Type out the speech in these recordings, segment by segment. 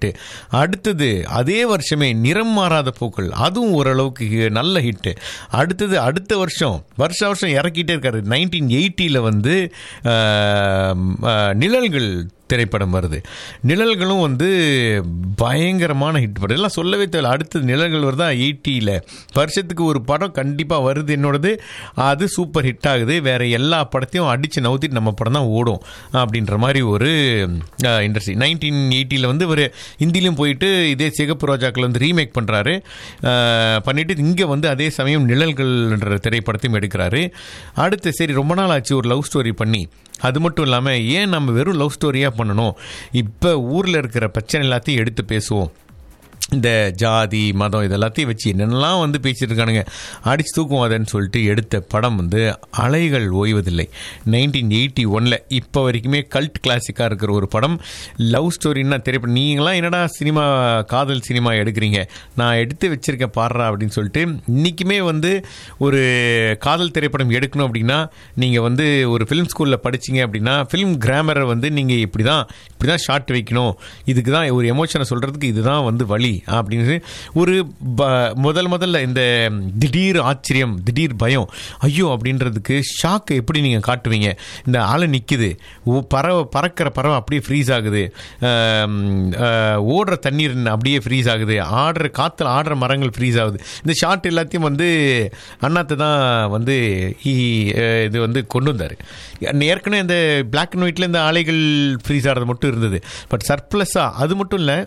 hit அடுத்தது அதே வருஷமே நிறம் மாறாத பூக்கள் அதுவும் ஓரளவுக்கு ஹி- நல்ல ஹிட்டு அடுத்தது அடுத்த வருஷம் வருஷ வருஷம் இறக்கிட்டே இருக்காரு நைன்டீன் எயிட்டியில் வந்து ஆஹ், ஆஹ், நிழல்கள் திரைப்படம் வருது நிழல்களும் வந்து பயங்கரமான ஹிட் படம் எல்லாம் சொல்லவே தேவையில்ல அடுத்தது நிழல்கள் வருதா எயிட்டியில் வருஷத்துக்கு ஒரு படம் கண்டிப்பாக வருது என்னோடது அது சூப்பர் ஹிட் ஆகுது வேற எல்லா படத்தையும் அடித்து நவுத்திட்டு நம்ம படம் தான் ஓடும் அப்படின்ற மாதிரி ஒரு இண்டஸ்ட்ரி நைன்டீன் எயிட்டியில் வந்து ஒரு ஹிந்திலையும் போயிட்டு இதே சிகப்பு ரோஜாக்கள் வந்து ரீமேக் பண்ணுறாரு பண்ணிட்டு இங்கே வந்து அதே சமயம் நிழல்கள்ன்ற திரைப்படத்தையும் எடுக்கிறாரு அடுத்து சரி ரொம்ப நாள் ஆச்சு ஒரு லவ் ஸ்டோரி பண்ணி அது மட்டும் இல்லாமல் ஏன் நம்ம வெறும் லவ் ஸ்டோரியாக பண்ணணும் இப்போ ஊரில் இருக்கிற பிரச்சனை எல்லாத்தையும் எடுத்து பேசுவோம் இந்த ஜாதி மதம் இதெல்லாத்தையும் வச்சு என்னென்னலாம் வந்து பேசிட்டு இருக்கானுங்க அடிச்சு தூக்கும் அதன்னு சொல்லிட்டு எடுத்த படம் வந்து அலைகள் ஓய்வதில்லை நைன்டீன் எயிட்டி ஒனில் இப்போ வரைக்குமே கல்ட் கிளாசிக்காக இருக்கிற ஒரு படம் லவ் ஸ்டோரின்னா திரைப்படம் நீங்களாம் என்னடா சினிமா காதல் சினிமா எடுக்கிறீங்க நான் எடுத்து வச்சிருக்கேன் பாடுறா அப்படின்னு சொல்லிட்டு இன்றைக்குமே வந்து ஒரு காதல் திரைப்படம் எடுக்கணும் அப்படின்னா நீங்கள் வந்து ஒரு ஃபிலிம் ஸ்கூலில் படிச்சீங்க அப்படின்னா ஃபிலிம் கிராமரை வந்து நீங்கள் இப்படி தான் இப்படி தான் ஷார்ட் வைக்கணும் இதுக்கு தான் ஒரு எமோஷனை சொல்கிறதுக்கு இதுதான் வந்து வழி அப்படின்னு ஒரு ப முதல் முதல்ல இந்த திடீர் ஆச்சரியம் திடீர் பயம் ஐயோ அப்படின்றதுக்கு ஷாக்கை எப்படி நீங்கள் காட்டுவீங்க இந்த ஆளை நிற்குது பறவை பறக்கிற பறவை அப்படியே ஃப்ரீஸ் ஆகுது ஆம், ஆ, ஓடுற தண்ணீர் அப்படியே ஃப்ரீஸ் ஆகுது ஆடுற காற்றுல ஆடுற மரங்கள் ஃப்ரீஸ் ஆகுது இந்த ஷார்ட் எல்லாத்தையும் வந்து அண்ணாத்தை தான் வந்து ஈ- அஹ் இது வந்து கொண்டு வந்தார் ஏற்கனவே இந்த பிளாக் அண்ட் ஒயிட்டில் இந்த ஆலைகள் ஃப்ரீஸ் ஆகிறது மட்டும் இருந்தது பட் சர்ப்ளஸாக அது மட்டும் இல்லை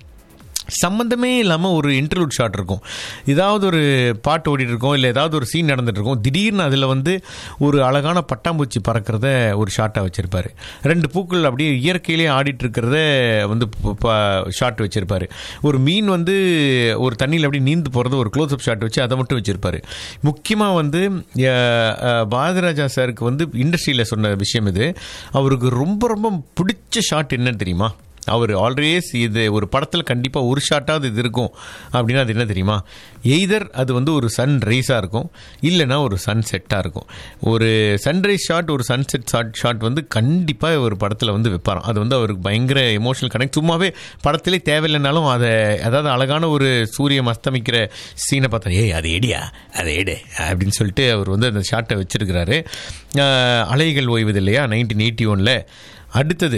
சம்மந்தமே இல்லாமல் ஒரு இன்டர்வியூட் ஷாட் இருக்கும் ஏதாவது ஒரு பாட்டு ஓடிட்டு இருக்கும் இல்லை ஏதாவது ஒரு சீன் நடந்துட்டு இருக்கும் திடீர்னு அதில் வந்து ஒரு அழகான பட்டாம்பூச்சி பறக்கிறத ஒரு ஷாட்டாக வச்சுருப்பாரு ரெண்டு பூக்கள் அப்படியே இயற்கையிலே ஆடிட்டு இருக்கிறத வந்து ஷாட் வச்சுருப்பாரு ஒரு மீன் வந்து ஒரு தண்ணியில் அப்படியே நீந்து போகிறது ஒரு க்ளோஸ்அப் ஷாட் வச்சு அதை மட்டும் வச்சுருப்பாரு முக்கியமாக வந்து அஹ், அஹ், பாரதிராஜா சாருக்கு வந்து இண்டஸ்ட்ரியில் சொன்ன விஷயம் இது அவருக்கு ரொம்ப ரொம்ப பிடிச்ச ஷாட் என்னன்னு தெரியுமா அவர் ஆல்வேஸ் இது ஒரு படத்தில் கண்டிப்பாக ஒரு ஷாட்டாவது இது இருக்கும் அப்படின்னா அது என்ன தெரியுமா எய்தர் அது வந்து ஒரு சன் ரைஸாக இருக்கும் இல்லைன்னா ஒரு சன் செட்டாக இருக்கும் ஒரு சன்ரைஸ் ஷாட் ஒரு சன்செட் ஷாட் ஷாட் வந்து கண்டிப்பாக ஒரு படத்தில் வந்து வைப்பாராம் அது வந்து அவருக்கு பயங்கர எமோஷனல் கனெக்ட் சும்மாவே படத்திலே தேவையில்லைனாலும் அதை அதாவது அழகான ஒரு சூரியன் அஸ்தமிக்கிற சீனை பார்த்தா ஏய் அது எடியா அதை எடு அப்படின்னு சொல்லிட்டு அவர் வந்து அந்த ஷாட்டை வச்சிருக்கிறாரு அஹ், அலைகள் ஓய்வது இல்லையா நைன்டீன் எயிட்டி ஒனில் அடுத்தது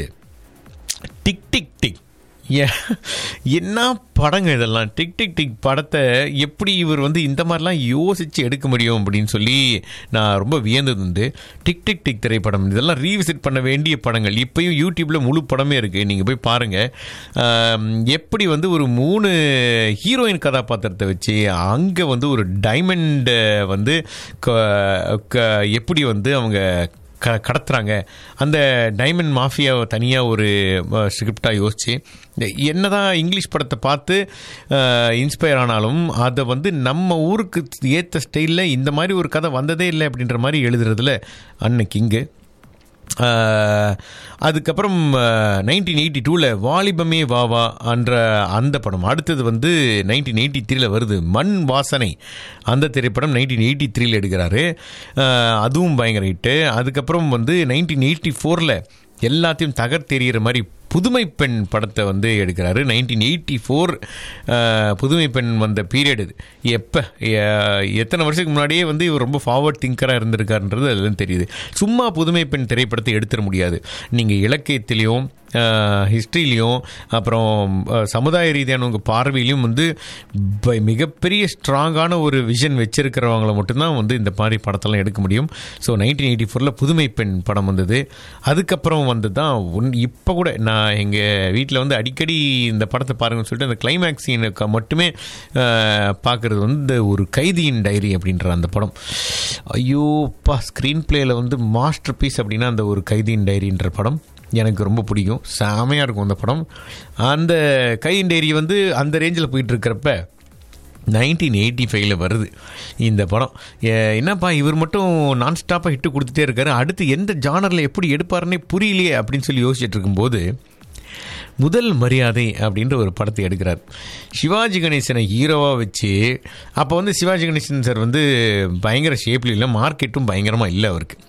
டிக் டிக் டிக் ஏ- என்ன படங்க இதெல்லாம் டிக் டிக் டிக் படத்தை எப்படி இவர் வந்து இந்த மாதிரிலாம் யோசித்து எடுக்க முடியும் அப்படின்னு சொல்லி நான் ரொம்ப வியந்தது உண்டு டிக் டிக் டிக் திரைப்படம் இதெல்லாம் ரீவிசிட் பண்ண வேண்டிய படங்கள் இப்பயும் யூடியூப்பில் முழு படமே இருக்குது நீங்கள் போய் பாருங்கள் ஆம், எப்படி வந்து ஒரு மூணு ஹீரோயின் கதாபாத்திரத்தை வச்சு அங்கே வந்து ஒரு டைமண்டை வந்து க- க- எப்படி வந்து அவங்க க கடத்துறாங்க அந்த டைமண்ட் மாஃபியாவை தனியாக ஒரு ஸ்கிரிப்டாக யோசிச்சு இந்த என்னதான் இங்கிலீஷ் படத்தை பார்த்து இன்ஸ்பயர் ஆனாலும் அதை வந்து நம்ம ஊருக்கு ஏற்ற ஸ்டைலில் இந்த மாதிரி ஒரு கதை வந்ததே இல்லை அப்படின்ற மாதிரி எழுதுறதுல அன்னைக்கு இங்கு ஆஹ், அதுக்கப்புறம் நைன்டீன் எயிட்டி டூவில் வாலிபமே வா வா என்ற அந்த படம் அடுத்தது வந்து நைன்டீன் எயிட்டி த்ரீல வருது மண் வாசனை அந்த திரைப்படம் நைன்டீன் எயிட்டி த்ரீல எடுக்கிறாரு ஆஹ், அதுவும் பயங்கர ஹிட்டு அதுக்கப்புறம் வந்து நைன்டீன் எயிட்டி ஃபோரில் எல்லாத்தையும் தகர்த்தெறிகிற மாதிரி புதுமை பெண் படத்தை வந்து எடுக்கிறாரு நைன்டீன் எயிட்டி ஃபோர் புதுமை பெண் வந்த பீரியட் இது எப்போ எத்தனை வருஷத்துக்கு முன்னாடியே வந்து இவர் ரொம்ப ஃபார்வர்ட் திங்கராக இருந்திருக்காருன்றது அதுல தெரியுது சும்மா புதுமை பெண் திரைப்படத்தை எடுத்துட முடியாது நீங்கள் இலக்கியத்திலையும் ஹிஸ்ட்ரிலையும் அப்புறம் அஹ், சமுதாய ரீதியான உங்கள் பார்வையிலையும் வந்து ப- மிகப்பெரிய ஸ்ட்ராங்கான ஒரு விஷன் வச்சிருக்கிறவங்கள மட்டும்தான் வந்து இந்த மாதிரி படத்தெல்லாம் எடுக்க முடியும் ஸோ நைன்டீன் எயிட்டி ஃபோரில் புதுமை பெண் படம் வந்தது அதுக்கப்புறம் வந்து தான் ஒன் இப்போ கூட நான் எங்கள் வீட்டில் வந்து அடிக்கடி இந்த படத்தை பாருங்கன்னு சொல்லிட்டு அந்த கிளைமேக்ஸ் சீனுக்கு மட்டுமே பார்க்குறது வந்து இந்த ஒரு கைதியின் டைரி அப்படின்ற அந்த படம் ஐயோப்பா ஸ்க்ரீன் பிளேயில் வந்து மாஸ்டர் பீஸ் அப்படின்னா அந்த ஒரு கைதியின் டைரின்ற படம் எனக்கு ரொம்ப பிடிக்கும் செமையாக இருக்கும் அந்த படம் அந்த கைதியின் டைரி வந்து அந்த ரேஞ்சில் போயிட்டு இருக்கிறப்ப நைன்டீன் எயிட்டி ஃபைவ்ல வருது இந்த படம் எ- என்னப்பா இவர் மட்டும் நான் ஸ்டாப்பாக ஹிட்டு கொடுத்துட்டே இருக்காரு அடுத்து எந்த ஜானரில் எப்படி எடுப்பாருன்னே புரியலையே அப்படின்னு சொல்லி யோசிச்சுட்டு இருக்கும்போது முதல் மரியாதை அப்படின்ற ஒரு படத்தை எடுக்கிறார் சிவாஜி கணேசனை ஹீரோவாக வச்சு அப்போ வந்து சிவாஜி கணேசன் சார் வந்து பயங்கர ஷேப்ல இல்லை மார்க்கெட்டும் பயங்கரமாக இல்லை அவருக்கு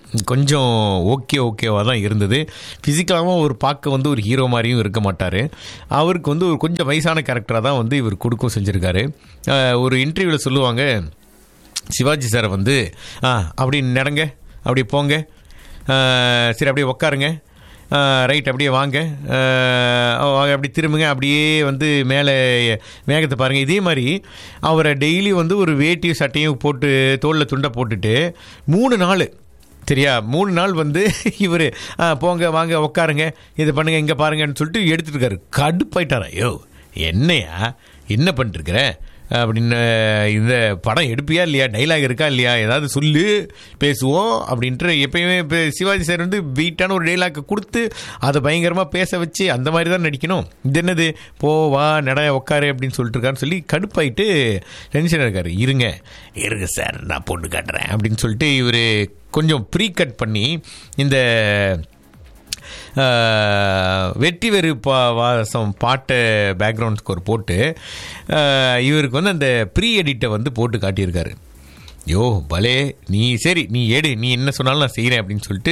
கொஞ்சம் ஓகே ஓகேவாக தான் இருந்தது ஃபிசிக்கலாகவும் ஒரு பார்க்க வந்து ஒரு ஹீரோ மாதிரியும் இருக்க மாட்டார் அவருக்கு வந்து ஒரு கொஞ்சம் வயசான கேரக்டராக தான் வந்து இவர் கொடுக்கும் செஞ்சுருக்காரு அஹ், ஒரு இன்டர்வியூவில் சொல்லுவாங்க சிவாஜி சாரை வந்து ஆ அப்படி நடங்க அப்படி போங்க அஹ், சரி அப்படியே உக்காருங்க ரைட் அப்படியே வாங்க அஹ், வாங்க, அப்படி திரும்புங்க அப்படியே வந்து மேலே மேகத்தை பாருங்கள் இதே மாதிரி அவரை டெய்லி வந்து ஒரு வேட்டியும் சட்டையும் போட்டு தோளில் துண்டை போட்டுட்டு மூணு நாள் சரியா மூணு நாள் வந்து இவர் போங்க வாங்க உட்காருங்க இதை பண்ணுங்க இங்கே பாருங்கன்னு சொல்லிட்டு எடுத்துட்டு இருக்காரு கடுப்பாயிட்டாரா ஐயோ என்னையா என்ன பண்ணிட்டுருக்கிற அப்படின்னு இந்த படம் எடுப்பியா இல்லையா டைலாக் இருக்கா இல்லையா ஏதாவது சொல்லு பேசுவோம் அப்படின்ட்டு எப்பயுமே இப்போ சிவாஜி சார் வந்து வீட்டான ஒரு டைலாக்கை கொடுத்து அதை பயங்கரமாக பேச வச்சு அந்த மாதிரி தான் நடிக்கணும் இது என்னது போ வா நட உட்காரு அப்படின்னு சொல்லிட்டு இருக்கான்னு சொல்லி கடுப்பாயிட்டு டென்ஷன் இருக்காரு இருங்க இருங்க சார் நான் போட்டு காட்டுறேன் அப்படின்னு சொல்லிட்டு இவர் கொஞ்சம் ப்ரீ கட் பண்ணி இந்த ஆஹ், வெற்றி வெறு பா வாசம் பாட்டை பேக்ரவுண்ட் ஸ்கோர் போட்டு ஆஹ், இவருக்கு வந்து அந்த ப்ரீ எடிட்டை வந்து போட்டு காட்டியிருக்காரு யோ பலே நீ சரி நீ எடு நீ என்ன சொன்னாலும் நான் செய்கிறேன் அப்படின்னு சொல்லிட்டு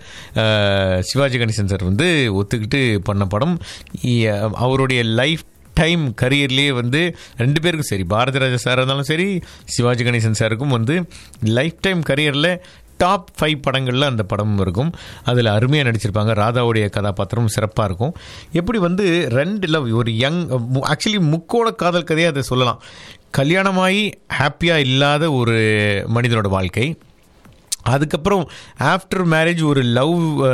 ஆஹ், சிவாஜி கணேசன் சார் வந்து ஒத்துக்கிட்டு பண்ண படம் இ- அவருடைய லைஃப் டைம் கரியர்லேயே வந்து ரெண்டு பேருக்கும் சரி பாரதி ராஜா சார் இருந்தாலும் சரி சிவாஜி கணேசன் சாருக்கும் வந்து லைஃப் டைம் கரியரில் டாப் ஃபைவ் படங்களில் அந்த படம் இருக்கும் அதில் அருமையாக நடிச்சிருப்பாங்க ராதாவுடைய கதாபாத்திரம் சிறப்பாக இருக்கும் எப்படி வந்து ரெண்டு லவ் ஒரு யங் ஆக்சுவலி முக்கோட காதல் கதையை அதை சொல்லலாம் கல்யாணமாகி ஹாப்பியாக இல்லாத ஒரு மனிதனோட வாழ்க்கை அதுக்கப்புறம் ஆஃப்டர் மேரேஜ் ஒரு லவ்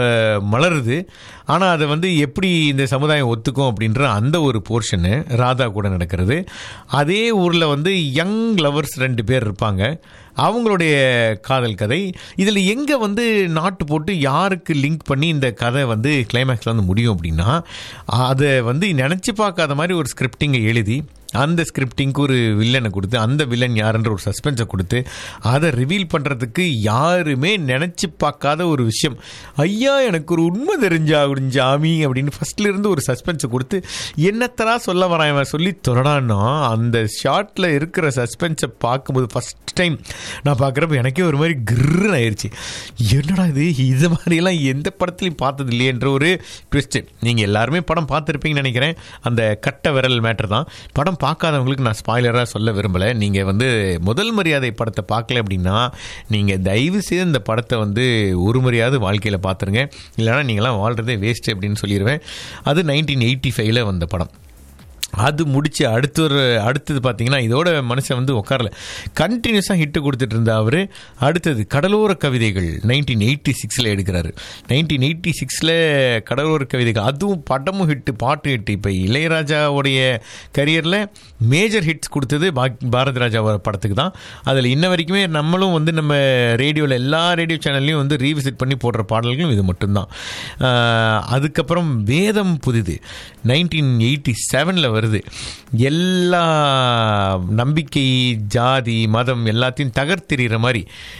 மலருது ஆனால் அதை வந்து எப்படி இந்த சமுதாயம் ஒத்துக்கும் அப்படின்ற அந்த ஒரு போர்ஷனு ராதா கூட நடக்கிறது அதே ஊரில் வந்து யங் லவர்ஸ் ரெண்டு பேர் இருப்பாங்க அவங்களுடைய காதல் கதை இதில் எங்கே வந்து நாட்டு போட்டு யாருக்கு லிங்க் பண்ணி இந்த கதை வந்து கிளைமேக்ஸில் வந்து முடியும் அப்படின்னா அதை வந்து நினச்சி பார்க்காத மாதிரி ஒரு ஸ்கிரிப்டிங்கை எழுதி அந்த ஸ்கிரிப்டிங்க்கு ஒரு வில்லனை கொடுத்து அந்த வில்லன் யாருன்ற ஒரு சஸ்பென்ஸை கொடுத்து அதை ரிவீல் பண்ணுறதுக்கு யாருமே நினச்சி பார்க்காத ஒரு விஷயம் ஐயா எனக்கு ஒரு உண்மை தெரிஞ்சா அப்படின்னு ஜாமி அப்படின்னு ஃபர்ஸ்ட்ல இருந்து ஒரு சஸ்பென்ஸை கொடுத்து என்னத்தரா சொல்ல வரான் இவன் சொல்லி தொடடான்னா அந்த ஷார்ட்டில் இருக்கிற சஸ்பென்ஸை பார்க்கும்போது ஃபஸ்ட் டைம் நான் பார்க்குறப்ப எனக்கே ஒரு மாதிரி கிர்ன்னு ஆயிடுச்சு என்னடா இது இது மாதிரியெல்லாம் எந்த படத்துலையும் பார்த்தது இல்லையன்ற ஒரு ட்விஸ்ட்டு நீங்கள் எல்லாருமே படம் பார்த்துருப்பீங்கன்னு நினைக்கிறேன் அந்த கட்ட விரல் மேட்டர் தான் படம் பார்க்காதவங்களுக்கு நான் ஸ்பாய்லராக சொல்ல விரும்பலை நீங்கள் வந்து முதல் மரியாதை படத்தை பார்க்கல அப்படின்னா நீங்கள் தயவு செய்து இந்த படத்தை வந்து ஒரு முறையாவது வாழ்க்கையில் பார்த்துருங்க இல்லைனா நீங்களாம் வாழ்கிறதே வேஸ்ட்டு அப்படின்னு சொல்லிடுவேன் அது நைன்டீன் எயிட்டி ஃபைவ்ல வந்த படம் அது முடிச்சு அடுத்து ஒரு அடுத்தது பார்த்தீங்கன்னா இதோட மனுஷன் வந்து உட்காரல கண்டினியூஸாக ஹிட்டு கொடுத்துட்டு இருந்த அவர் அடுத்தது கடலோர கவிதைகள் நைன்டீன் எயிட்டி சிக்ஸில் எடுக்கிறாரு நைன்டீன் எயிட்டி சிக்ஸில் கடலோர கவிதைகள் அதுவும் படமும் ஹிட்டு பாட்டு ஹிட்டு இப்போ இளையராஜாவுடைய கரியரில் மேஜர் ஹிட்ஸ் கொடுத்தது பா- பாரதி ராஜா படத்துக்கு தான் அதில் இன்ன வரைக்குமே நம்மளும் வந்து நம்ம ரேடியோவில் எல்லா ரேடியோ சேனல்லையும் வந்து ரீவிசிட் பண்ணி போடுற பாடல்களும் இது மட்டும்தான் ஆஹ், அதுக்கப்புறம் வேதம் புதிது நைன்டீன் எயிட்டி செவனில் வருது எல்லா நம்பிக்கை ஜாதி மதம் எல்லாத்தையும் தகர்த்தெறிகிற மாதிரி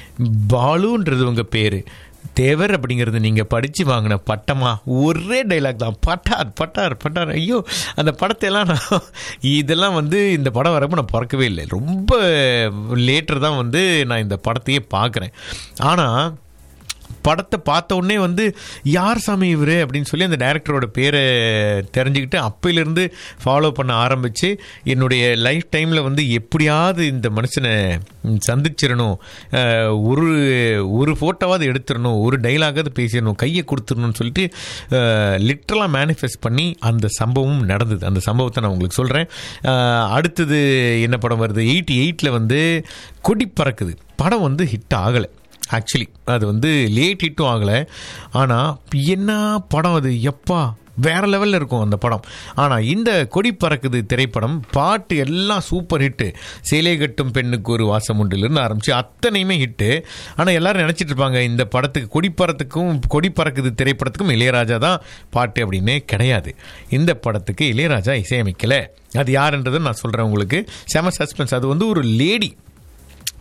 பாலுன்றது உங்கள் பேர் தேவர் அப்படிங்கிறது நீங்கள் படித்து வாங்கின பட்டமா ஒரே டைலாக் தான் பட்டார் பட்டார் பட்டார் ஐயோ அந்த படத்தை எல்லாம் நான் இதெல்லாம் வந்து இந்த படம் வரப்போ நான் பிறக்கவே இல்லை ரொம்ப லேட்டர் தான் வந்து நான் இந்த படத்தையே பார்க்குறேன் ஆனால் படத்தை பார்த்த உடனே வந்து யார் சாமி இவர் அப்படின்னு சொல்லி அந்த டைரக்டரோட பேரை தெரிஞ்சுக்கிட்டு அப்பையிலேருந்து ஃபாலோ பண்ண ஆரம்பித்து என்னுடைய லைஃப் டைமில் வந்து எப்படியாவது இந்த மனுஷனை ம், சந்திச்சிடணும் அஹ், ஒரு ஒரு ஃபோட்டோவாவது எடுத்துடணும் ஒரு டைலாகாவது பேசிடணும் கையை கொடுத்துடணும்னு சொல்லிட்டு லிட்ரலாக மேனிஃபெஸ்ட் பண்ணி அந்த சம்பவம் நடந்தது அந்த சம்பவத்தை நான் உங்களுக்கு சொல்கிறேன் அடுத்தது என்ன படம் வருது எயிட்டி எயிட்டில் வந்து கொடி பறக்குது படம் வந்து ஹிட் ஆகலை ஆக்சுவலி அது வந்து லேட் ஹிட்டும் ஆகலை ஆனால் என்ன படம் அது எப்பா வேற லெவலில் இருக்கும் அந்த படம் ஆனால் இந்த கொடி பறக்குது திரைப்படம் பாட்டு எல்லாம் சூப்பர் ஹிட்டு சேலை கட்டும் பெண்ணுக்கு ஒரு வாசம் உண்டுலேருந்து ஆரம்பிச்சு அத்தனையுமே ஹிட்டு ஆனால் எல்லாரும் நினச்சிட்டு இருப்பாங்க இந்த படத்துக்கு கொடி பறத்துக்கும் கொடி பறக்குது திரைப்படத்துக்கும் இளையராஜா தான் பாட்டு அப்படின்னு கிடையாது இந்த படத்துக்கு இளையராஜா இசையமைக்கலை அது யாருன்றதை நான் சொல்கிறேன் உங்களுக்கு செம சஸ்பென்ஸ் அது வந்து ஒரு லேடி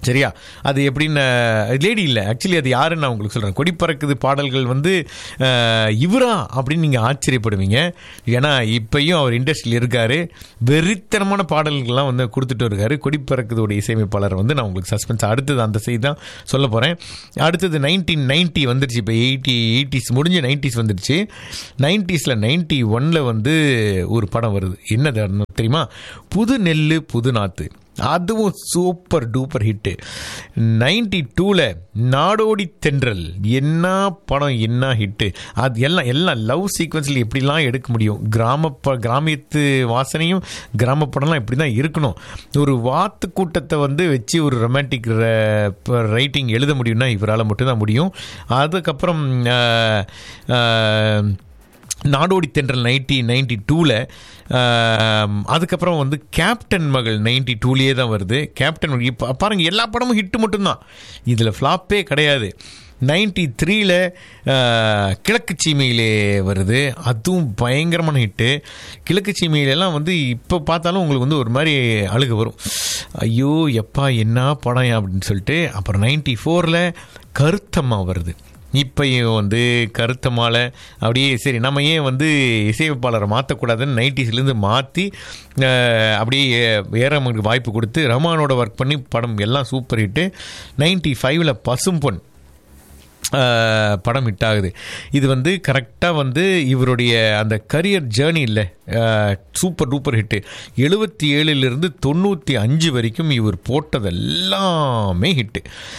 சரியா அது எப்படின்னு லேடி இல்லை ஆக்சுவலி அது யாருன்னு நான் உங்களுக்கு சொல்கிறேன் கொடி பறக்குது பாடல்கள் வந்து அஹ், இவரா அப்படின்னு நீங்கள் ஆச்சரியப்படுவீங்க ஏன்னா இப்பயும் அவர் இண்டஸ்ட்ரியில் இருக்கார் வெறித்தனமான பாடல்கள்லாம் வந்து கொடுத்துட்டு இருக்காரு கொடி பறக்குதோட இசையமைப்பாளர் வந்து நான் உங்களுக்கு சஸ்பென்ஸ் அடுத்தது அந்த செய்தி தான் சொல்ல போகிறேன் அடுத்தது நைன்டீன் நைன்ட்டி வந்துருச்சு இப்போ எயிட்டி எயிட்டிஸ் முடிஞ்சு நைன்டிஸ் வந்துருச்சு நைன்டிஸில் நைன்ட்டி ஒனில் வந்து ஒரு படம் வருது என்னது தெரியுமா புது நெல்லு புது நாத்து அதுவும் சூப்பர் டூப்பர் ஹிட்டு நைன்டி டூவில் நாடோடி தென்றல் என்ன படம் என்ன ஹிட்டு அது எல்லாம் எல்லாம் லவ் சீக்வன்ஸில் எப்படிலாம் எடுக்க முடியும் கிராம ப கிராமியத்து வாசனையும் கிராம படம்லாம் இப்படி தான் இருக்கணும் ஒரு வாத்து கூட்டத்தை வந்து வச்சு ஒரு ரொமான்டிக் ரைட்டிங் எழுத முடியும்னா இவரால் மட்டும்தான் முடியும் அதுக்கப்புறம் ஆஹ், ஆஹ், நாடோடி தென்றல் நைன்டி நைன்டி டூவில் அதுக்கப்புறம் வந்து கேப்டன் மகள் நைன்டி டூலேயே தான் வருது கேப்டன் மகள் இப்போ பாருங்கள் எல்லா படமும் ஹிட்டு மட்டும்தான் இதில் ஃப்ளாப்பே கிடையாது நைன்டி த்ரீல கிழக்கு சீமையிலே வருது அதுவும் பயங்கரமான ஹிட்டு கிழக்கு சீமையிலெல்லாம் வந்து இப்போ பார்த்தாலும் உங்களுக்கு வந்து ஒரு மாதிரி அழுக வரும் ஐயோ எப்பா என்ன படம் அப்படின்னு சொல்லிட்டு அப்புறம் நைன்டி ஃபோரில் கருத்தம்மா வருது இப்பயும் வந்து கருத்த மாலை அப்படியே சரி நம்ம ஏன் வந்து இசையமைப்பாளரை மாற்றக்கூடாதுன்னு நைன்டிஸ்லேருந்து மாற்றி அப்படியே ஏறமனுக்கு வாய்ப்பு கொடுத்து ரஹ்மானோட ஒர்க் பண்ணி படம் எல்லாம் சூப்பர் ஹிட்டு நைன்டி ஃபைவ்ல பசும்பொன் அஹ், படம் ஹிட் ஆகுது இது வந்து கரெக்டாக வந்து இவருடைய அந்த கரியர் ஜேர்னி இல்லை சூப்பர் டூப்பர் ஹிட்டு எழுபத்தி ஏழுலேருந்து தொண்ணூற்றி அஞ்சு வரைக்கும் இவர் போட்டது எல்லாமே ஹிட்டு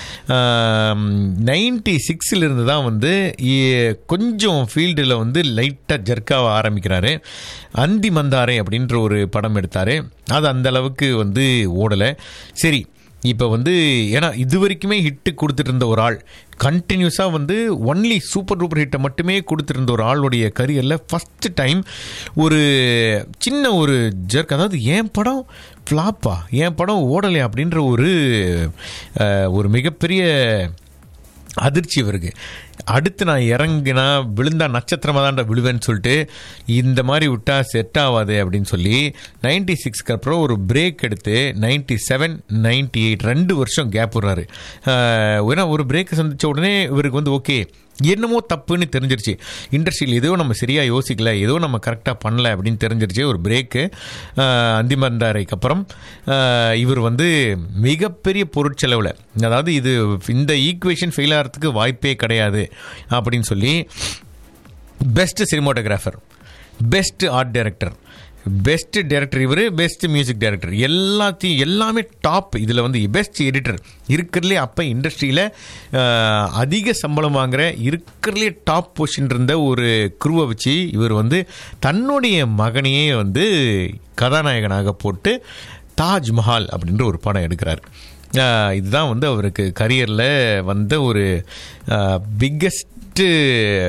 நைன்டி சிக்ஸிலிருந்து தான் வந்து இ- கொஞ்சம் ஃபீல்டில் வந்து லைட்டாக ஜர்க்காக ஆரம்பிக்கிறாரு அந்தி மந்தாரை அப்படின்ற ஒரு படம் எடுத்தார் அது அந்த அளவுக்கு வந்து ஓடலை சரி இப்போ வந்து ஏன்னா இது வரைக்குமே ஹிட்டு கொடுத்துட்டு இருந்த ஒரு ஆள் கண்டினியூஸாக வந்து ஒன்லி சூப்பர் டூப்பர் ஹிட்டை மட்டுமே கொடுத்துருந்த ஒரு ஆளுடைய கரியரில் ஃபஸ்ட்டு டைம் ஒரு சின்ன ஒரு ஜர்க் அதாவது என் படம் ஃப்ளாப்பா என் படம் ஓடலை அப்படின்ற ஒரு அஹ், ஒரு மிகப்பெரிய அதிர்ச்சி இவருக்கு அடுத்து நான் இறங்கினா விழுந்தா நட்சத்திரமாக தான்டா விழுவேன்னு சொல்லிட்டு இந்த மாதிரி விட்டா செட் ஆகாது அப்படின்னு சொல்லி நைன்டி சிக்ஸ்க்கு அப்புறம் ஒரு பிரேக் எடுத்து நைன்டி செவன் நைன்டி எயிட் ரெண்டு வருஷம் கேப் விடுறாரு ஆஹ் ஏன்னா ஒரு பிரேக் சந்திச்ச உடனே இவருக்கு வந்து ஓகே என்னமோ தப்புன்னு தெரிஞ்சிருச்சு இண்டஸ்ட்ரியில் ஏதோ நம்ம சரியாக யோசிக்கல ஏதோ நம்ம கரெக்டாக பண்ணல அப்படின்னு தெரிஞ்சிருச்சு ஒரு பிரேக்கு அந்திமந்தாரைக்கு அப்புறம் ஆஹ் இவர் வந்து மிகப்பெரிய பொருட்செலவில் அதாவது இது இந்த ஈக்குவேஷன் ஃபெயில் ஆகிறதுக்கு வாய்ப்பே கிடையாது அப்படின்னு சொல்லி best cinematographer best art director best director இவர் பெஸ்ட் மியூசிக் டைரக்டர் எல்லாத்தையும் எல்லாமே டாப் இதில் வந்து பெஸ்ட் எடிட்டர் இருக்கிறதுலே அப்போ இண்டஸ்ட்ரியில் அதிக சம்பளம் வாங்குற இருக்கிறதுலே டாப் பொசிஷன் இருந்த ஒரு குருவை வச்சு இவர் வந்து தன்னுடைய மகனையே வந்து கதாநாயகனாக போட்டு தாஜ்மஹால் அப்படின்ற ஒரு படம் எடுக்கிறார் ஆஹ் இதுதான் வந்து அவருக்கு கரியரில் வந்த ஒரு பிக்கஸ்ட்டு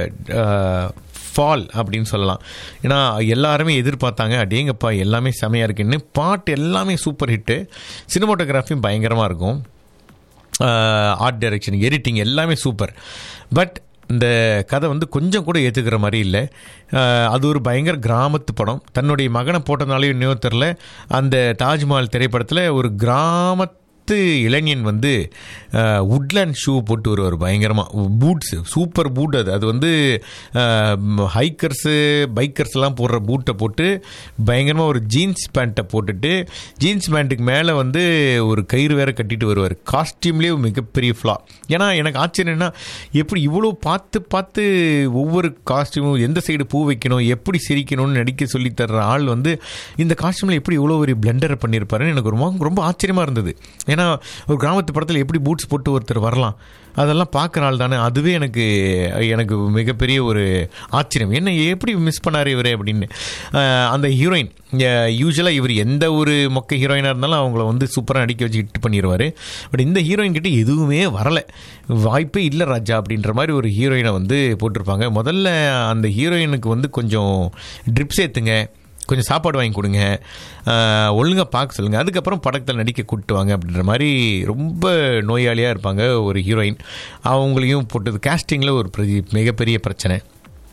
ஃபால் அப்படின்னு சொல்லலாம் ஏன்னா எல்லாருமே எதிர்பார்த்தாங்க அடேங்கப்பா எல்லாமே செமையாக இருக்குன்னு பாட்டு எல்லாமே சூப்பர் ஹிட்டு சினிமாட்டோகிராஃபியும் பயங்கரமாக இருக்கும் ஆர்ட் டைரக்ஷன் எடிட்டிங் எல்லாமே சூப்பர் பட் இந்த கதை வந்து கொஞ்சம் கூட ஏற்றுக்கிற மாதிரி இல்லை ஆஹ் அது ஒரு பயங்கர கிராமத்து படம் தன்னுடைய மகனை போட்டனாலே இன்னும் தெரில அந்த தாஜ்மஹால் திரைப்படத்தில் ஒரு கிராமத்து இளைஞன் வந்து உட்லேண்ட் ஷூ போட்டு வருவார் பயங்கரமாக பூட்ஸ் சூப்பர் பூட் அது அது வந்து ஹைக்கர்ஸு பைக்கர்ஸ்லாம் போடுற பூட்டை போட்டு பயங்கரமாக ஒரு ஜீன்ஸ் பேண்ட்டை போட்டுட்டு ஜீன்ஸ் பேண்ட்டுக்கு மேலே வந்து ஒரு கயிறு வேற கட்டிட்டு வருவார் காஸ்டியூம்லேயே மிகப்பெரிய ஃப்ளா ஏன்னா எனக்கு ஆச்சரியம்னா எப்படி இவ்வளோ பார்த்து பார்த்து ஒவ்வொரு காஸ்டியூமும் எந்த சைடு பூ வைக்கணும் எப்படி சிரிக்கணும்னு நடிக்க சொல்லி தர்ற ஆள் வந்து இந்த காஸ்டியூமில் எப்படி இவ்வளோ ஒரு பிளெண்டர் பண்ணியிருப்பாருன்னு எனக்கு ரொம்ப ரொம்ப ஆச்சரியமாக இருந்தது ஏன்னா ஒரு கிராமத்து படத்தில் எப்படி பூட்ஸ் போட்டு ஒருத்தர் வரலாம் அதெல்லாம் பார்க்குற ஆள் தானே அதுவே எனக்கு எனக்கு மிகப்பெரிய ஒரு ஆச்சரியம் என்ன எப்படி மிஸ் பண்ணார் இவர் அப்படின்னு அஹ் அந்த ஹீரோயின் யூஸ்வலாக இவர் எந்த ஒரு மொக்க ஹீரோயினாக இருந்தாலும் அவங்கள வந்து சூப்பராக நடிக்க வச்சு ஹிட் பண்ணிடுவார் பட் இந்த ஹீரோயின் கிட்ட எதுவுமே வரலை வாய்ப்பே இல்லை ராஜா அப்படின்ற மாதிரி ஒரு ஹீரோயினை வந்து போட்டிருப்பாங்க முதல்ல அந்த ஹீரோயினுக்கு வந்து கொஞ்சம் ட்ரிப்ஸ் ஏற்றுங்க கொஞ்சம் சாப்பாடு வாங்கி கொடுங்க ஒழுங்காக பார்க்க சொல்லுங்கள் அதுக்கப்புறம் படத்தில் நடிக்க கூட்டுவாங்க அப்படின்ற மாதிரி ரொம்ப நோயாளியாக இருப்பாங்க ஒரு ஹீரோயின் அவங்களையும் போட்டது கேஸ்டிங்கில் ஒரு பிரதி மிகப்பெரிய பிரச்சனை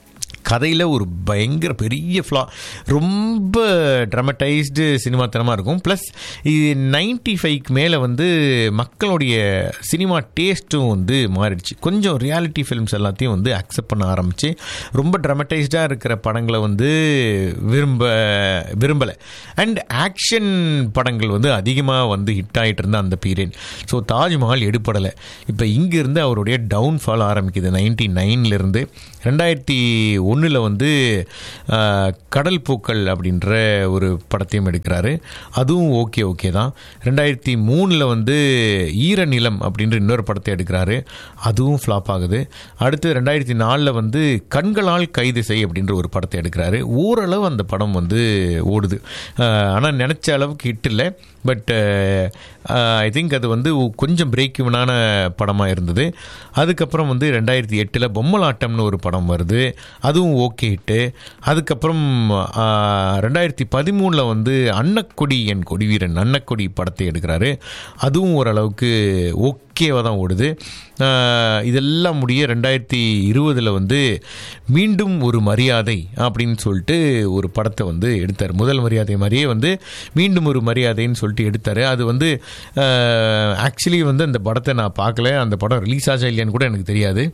கதையில் ஒரு பயங்கர பெரிய ஃப்ளா ரொம்ப ட்ரமடைஸ்டு சினிமாத்தனமாக இருக்கும் ப்ளஸ் இது நைன்டி ஃபைவ்க்கு மேலே வந்து மக்களுடைய சினிமா டேஸ்ட்டும் வந்து மாறிடுச்சு கொஞ்சம் ரியாலிட்டி ஃபிலிம்ஸ் எல்லாத்தையும் வந்து அக்செப்ட் பண்ண ஆரம்பித்து ரொம்ப ட்ரமடைஸ்டாக இருக்கிற படங்களை வந்து விரும்ப விரும்பலை அண்ட் ஆக்ஷன் படங்கள் வந்து அதிகமாக வந்து ஹிட் ஆகிட்டு இருந்த அந்த பீரியட் ஸோ தாஜ்மஹால் எடுப்படலை இப்போ இங்கிருந்து அவருடைய டவுன்ஃபால் ஆரம்பிக்குது நைன்டி நைன்லேருந்து ரெண்டாயிரத்தி ஒன்றில் வந்து ஆஹ், கடல் பூக்கள் அப்படின்ற ஒரு படத்தையும் எடுக்கிறாரு அதுவும் ஓகே ஓகே தான் ரெண்டாயிரத்தி மூணில் வந்து ஈரநிலம் அப்படின்ற இன்னொரு படத்தை எடுக்கிறாரு அதுவும் ஃப்ளாப் ஆகுது அடுத்து ரெண்டாயிரத்தி நாலில் வந்து கண்களால் கைது செய் அப்படின்ற ஒரு படத்தை எடுக்கிறாரு ஓரளவு அந்த படம் வந்து ஓடுது ஆனால் நினச்ச அளவுக்கு ஹிட் இல்லை பட் ஐ திங்க் அது வந்து கொஞ்சம் பிரேக் இவனான படமாக இருந்தது அதுக்கப்புறம் வந்து ரெண்டாயிரத்தி எட்டில் பொம்மலாட்டம்னு ஒரு படம் வருது அதுவும் ஓகே ஹிட்டு அதுக்கப்புறம் ஆஹ், ரெண்டாயிரத்தி பதிமூணில் வந்து அன்னக்கொடி என் கொடிவீரன் அன்னக்கொடி படத்தை எடுக்கிறாரு அதுவும் ஓரளவுக்கு ஓகேவாக தான் ஓடுது ஆஹ், இதெல்லாம் முடிய ரெண்டாயிரத்தி இருபதில் வந்து மீண்டும் ஒரு மரியாதை அப்படின்னு சொல்லிட்டு ஒரு படத்தை வந்து எடுத்தார் முதல் மரியாதை மாதிரியே வந்து மீண்டும் ஒரு மரியாதைன்னு சொல்லிட்டு எடுத்தார் அது வந்து ஆக்சுவலி வந்து அந்த படத்தை நான் பார்க்கல அந்த படம் ரிலீஸ் ஆச்சா இல்லையான்னு கூட எனக்கு தெரியாது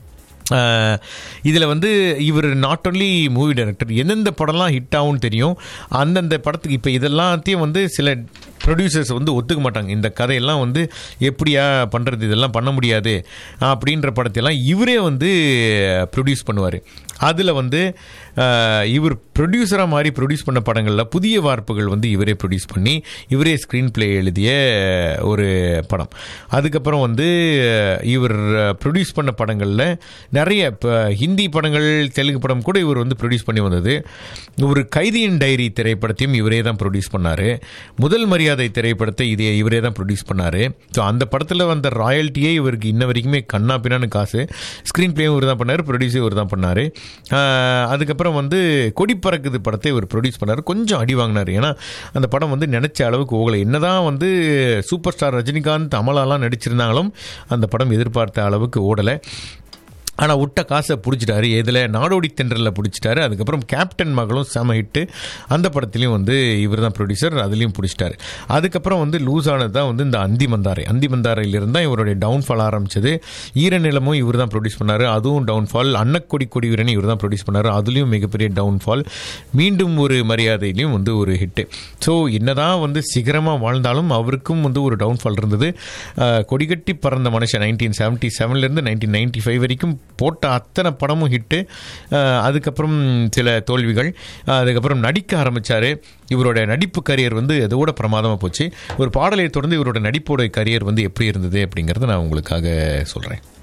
இதில் வந்து இவர் நாட் ஒன்லி மூவி டைரக்டர் எந்தெந்த படம்லாம் ஹிட் ஆகும்னு தெரியும் அந்தந்த படத்துக்கு இப்போ இதெல்லாத்தையும் வந்து சில ப்ரொடியூசர்ஸ் வந்து ஒத்துக்க மாட்டாங்க இந்த கதையெல்லாம் வந்து எப்படியா பண்ணுறது இதெல்லாம் பண்ண முடியாது அப்படின்ற படத்தையெல்லாம் இவரே வந்து ப்ரொடியூஸ் பண்ணுவார் அதில் வந்து அஹ், இவர் ப்ரொடியூசராக மாதிரி ப்ரொடியூஸ் பண்ண படங்களில் புதிய வார்ப்புகள் வந்து இவரே ப்ரொடியூஸ் பண்ணி இவரே ஸ்க்ரீன் ப்ளே எழுதிய ஒரு படம் அதுக்கப்புறம் வந்து அஹ், இவர் ப்ரொடியூஸ் பண்ண படங்களில் நிறைய இப்போ ஹிந்தி படங்கள் தெலுங்கு படம் கூட இவர் வந்து ப்ரொடியூஸ் பண்ணி வந்தது ஒரு கைதியின் டைரி திரைப்படத்தையும் இவரே தான் ப்ரொடியூஸ் பண்ணார் முதல் மரியாதை திரைப்படத்தை இதே இவரே தான் ப்ரொடியூஸ் பண்ணார் ஸோ அந்த படத்தில் வந்த ராயல்ட்டியே இவருக்கு இன்ன வரைக்குமே கண்ணா பின்னான்னு காசு ஸ்க்ரீன் பிளேயும் இவர் தான் பண்ணார் ப்ரொடியூஸும் இவர் தான் பண்ணார் அதுக்கப்புறம் வந்து கொடி பறக்குது படத்தை இவர் ப்ரொடியூஸ் பண்ணார் கொஞ்சம் அடி வாங்கினார் ஏன்னா அந்த படம் வந்து நினச்ச அளவுக்கு ஓகலை என்னதான் வந்து சூப்பர் ஸ்டார் ரஜினிகாந்த் அமலாலாம் நடிச்சிருந்தாலும் அந்த படம் எதிர்பார்த்த அளவுக்கு ஓடலை ஆனால் விட்ட காசை பிடிச்சிட்டாரு இதில் நாடோடி தென்றலில் பிடிச்சிட்டாரு அதுக்கப்புறம் கேப்டன் மகளும் செம ஹிட்டு அந்த படத்துலையும் வந்து இவர் தான் ப்ரொடியூசர் அதுலேயும் பிடிச்சிட்டாரு அதுக்கப்புறம் வந்து லூஸ் ஆனது தான் வந்து இந்த அந்தி மந்தாரை அந்தி மந்தாரையிலிருந்து தான் இவருடைய டவுன்ஃபால் ஆரம்பிச்சது ஈரநிலமும் இவர் தான் ப்ரொடியூஸ் பண்ணார் அதுவும் டவுன்ஃபால் அன்னக்கொடி கொடி வீரன் இவர் தான் ப்ரொடியூஸ் பண்ணார் அதுலேயும் மிகப்பெரிய டவுன்ஃபால் மீண்டும் ஒரு மரியாதையிலையும் வந்து ஒரு ஹிட்டு ஸோ என்னதான் வந்து சிகரமாக வாழ்ந்தாலும் அவருக்கும் வந்து ஒரு டவுன்ஃபால் இருந்தது அஹ், கொடிகட்டி பறந்த மனுஷன் நைன்டீன் செவன்ட்டி செவன்லேருந்து நைன்டீன் நைன்ட்டி ஃபைவ் வரைக்கும் போட்ட அத்தனை படமும் ஹிட்டு அதுக்கப்புறம் சில தோல்விகள் அஹ், அதுக்கப்புறம் நடிக்க ஆரம்பித்தார் இவரோட நடிப்பு கரியர் வந்து அதோட பிரமாதமாக போச்சு ஒரு பாடலை தொடர்ந்து இவரோட நடிப்போட கரியர் வந்து எப்படி இருந்தது அப்படிங்கிறத நான் உங்களுக்காக சொல்கிறேன்